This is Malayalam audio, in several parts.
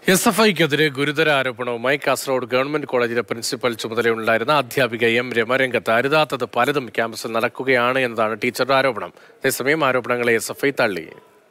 എസ് എഫ് ഐക്കെതിരെ ഗുരുതര ആരോപണവുമായി കാസർഗോഡ് ഗവൺമെന്റ് കോളേജിലെ പ്രിൻസിപ്പൽ ചുമതലയുണ്ടായിരുന്ന അധ്യാപിക എം രമരംഗത്ത് അരുതാത്തത് പലതും ക്യാമ്പസിൽ നടക്കുകയാണ് എന്നതാണ് ടീച്ചറുടെ ആരോപണം അതേസമയം ആരോപണങ്ങളെ എസ് എഫ് ഐ തള്ളി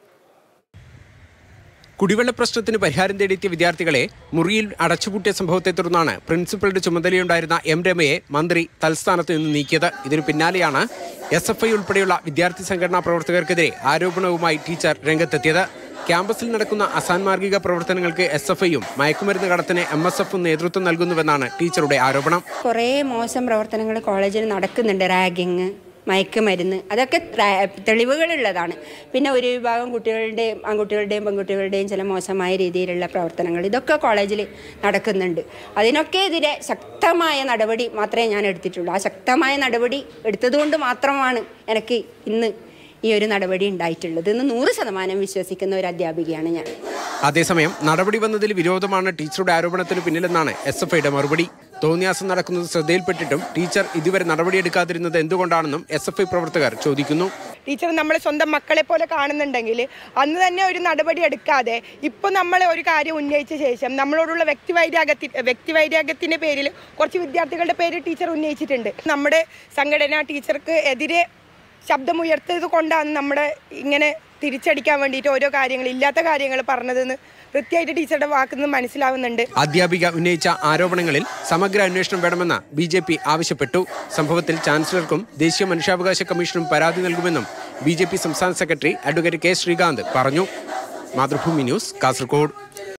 കുടിവെള്ള പ്രശ്നത്തിന് പരിഹാരം തേടിയെത്തിയ വിദ്യാർത്ഥികളെ മുറിയിൽ അടച്ചുപൂട്ടിയ സംഭവത്തെ തുടർന്നാണ് പ്രിൻസിപ്പളുടെ ചുമതലയുണ്ടായിരുന്ന എം രമയെ മന്ത്രി തൽസ്ഥാനത്ത് നിന്ന് നീക്കിയത് ഇതിനു പിന്നാലെയാണ് എസ് എഫ് ഐ ഉൾപ്പെടെയുള്ള വിദ്യാർത്ഥി സംഘടനാ പ്രവർത്തകർക്കെതിരെ ആരോപണവുമായി ടീച്ചർ രംഗത്തെത്തിയത് ക്യാമ്പസിൽ നടക്കുന്ന അസാൻമാർഗിക പ്രവർത്തനങ്ങൾക്ക് എസ് എഫ് ഐയും മയക്കുമരുന്ന് കടത്തിന് എം എസ് എഫും നേതൃത്വം നൽകുന്നുവെന്നാണ് ടീച്ചറുടെ ആരോപണം കുറേ മോശം പ്രവർത്തനങ്ങൾ കോളേജിൽ നടക്കുന്നുണ്ട് റാഗിങ് മയക്കുമരുന്ന് അതൊക്കെ റാ- തെളിവുകളുള്ളതാണ് പിന്നെ ഒരു വിഭാഗം കുട്ടികളുടെയും ആൺകുട്ടികളുടെയും പെൺകുട്ടികളുടെയും ചില മോശമായ രീതിയിലുള്ള പ്രവർത്തനങ്ങൾ ഇതൊക്കെ കോളേജിൽ നടക്കുന്നുണ്ട് അതിനൊക്കെ എതിരെ ശക്തമായ നടപടി മാത്രമേ ഞാൻ എടുത്തിട്ടുള്ളൂ ആ ശക്തമായ നടപടി എടുത്തതുകൊണ്ട് മാത്രമാണ് എനിക്ക് ഇന്ന് ഈ ഒരു നടപടി ഉണ്ടായിട്ടുള്ളത് എന്ന് നൂറ് ശതമാനം വിശ്വസിക്കുന്ന ഒരു അധ്യാപികയാണ് ഞാൻ അതേസമയം നടപടി വന്നതിൽ വിരോധമാണ് ടീച്ചറുടെ ആരോപണത്തിന് പിന്നിലെന്നാണ് എസ് എഫ് ഐയുടെ മറുപടി തോന്നിയാസം നടക്കുന്നത് ശ്രദ്ധയിൽപ്പെട്ടിട്ടും ടീച്ചർ ഇതുവരെ നടപടിയെടുക്കാതിരുന്നത് എന്തുകൊണ്ടാണെന്നും എസ് എഫ് ഐ പ്രവർത്തകർ ചോദിക്കുന്നു ടീച്ചർ നമ്മളെ സ്വന്തം മക്കളെ പോലെ കാണുന്നുണ്ടെങ്കിൽ അന്ന് തന്നെ ഒരു നടപടി എടുക്കാതെ ഇപ്പോൾ നമ്മൾ ഒരു കാര്യം ഉന്നയിച്ച ശേഷം നമ്മളോടുള്ള വ്യക്തിവൈരാഗ്യത്തി വ്യക്തിവൈരാഗ്യത്തിൻ്റെ പേരിൽ കുറച്ച് വിദ്യാർത്ഥികളുടെ പേര് ടീച്ചർ ഉന്നയിച്ചിട്ടുണ്ട് നമ്മുടെ സംഘടന ടീച്ചർക്ക് എതിരെ ശബ്ദമുയർത്തത് കൊണ്ടാണ് നമ്മുടെ ഇങ്ങനെ തിരിച്ചടിക്കാൻ വേണ്ടിയിട്ട് ഓരോ കാര്യങ്ങൾ ഇല്ലാത്ത കാര്യങ്ങൾ പറഞ്ഞതെന്ന് കൃത്യമായിട്ട് ടീച്ചറുടെ വാക്കിൽ നിന്ന് മനസ്സിലാവുന്നുണ്ട് അധ്യാപിക ഉന്നയിച്ച ആരോപണങ്ങളിൽ സമഗ്ര അന്വേഷണം വേണമെന്ന് ബി ജെ പി ആവശ്യപ്പെട്ടു സംഭവത്തിൽ ചാൻസലർക്കും ദേശീയ മനുഷ്യാവകാശ കമ്മീഷനും പരാതി നൽകുമെന്നും ബി ജെ പി സംസ്ഥാന സെക്രട്ടറി അഡ്വക്കേറ്റ് കെ ശ്രീകാന്ത് പറഞ്ഞു മാതൃഭൂമി ന്യൂസ് കാസർഗോഡ്